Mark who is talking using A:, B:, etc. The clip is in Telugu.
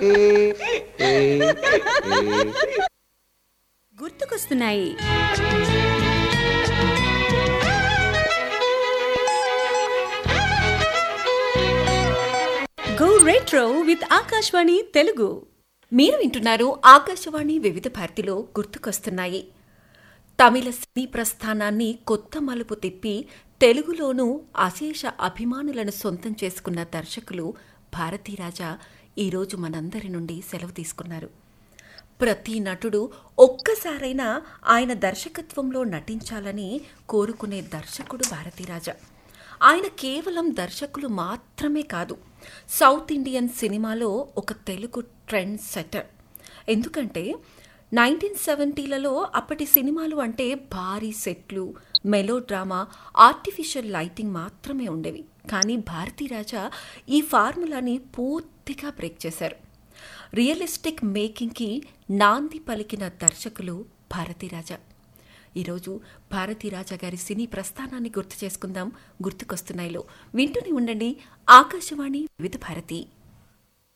A: గుర్తుకొస్తున్నాయి go retro with Akashvani Telugu
B: మీరు వింటున్నారు ఆకాశవాణి వివిధ భారతిలో గుర్తుకొస్తున్నాయి తమిళ సినీ ప్రస్థానాన్ని కొత్త మలుపు తిప్పి తెలుగులోనూ అశేష అభిమానులను సొంతం చేసుకున్న దర్శకులు భారతీరాజా ఈరోజు మనందరి నుండి సెలవు తీసుకున్నారు ప్రతి నటుడు ఒక్కసారైనా ఆయన దర్శకత్వంలో నటించాలని కోరుకునే దర్శకుడు భారతీరాజా ఆయన కేవలం దర్శకులు మాత్రమే కాదు సౌత్ ఇండియన్ సినిమాలో ఒక తెలుగు ట్రెండ్ సెటర్ ఎందుకంటే నైన్టీన్ సెవెంటీలలో అప్పటి సినిమాలు అంటే భారీ సెట్లు మెలో డ్రామా ఆర్టిఫిషియల్ లైటింగ్ మాత్రమే ఉండేవి కానీ భారతీరాజా ఈ ఫార్ములాని పూర్తిగా బ్రేక్ చేశారు రియలిస్టిక్ మేకింగ్కి నాంది పలికిన దర్శకులు భారతీరాజా ఈరోజు భారతీరాజా గారి సినీ ప్రస్థానాన్ని గుర్తు చేసుకుందాం గుర్తుకొస్తున్నాయిలో వింటూనే ఉండండి ఆకాశవాణి వివిధ భారతి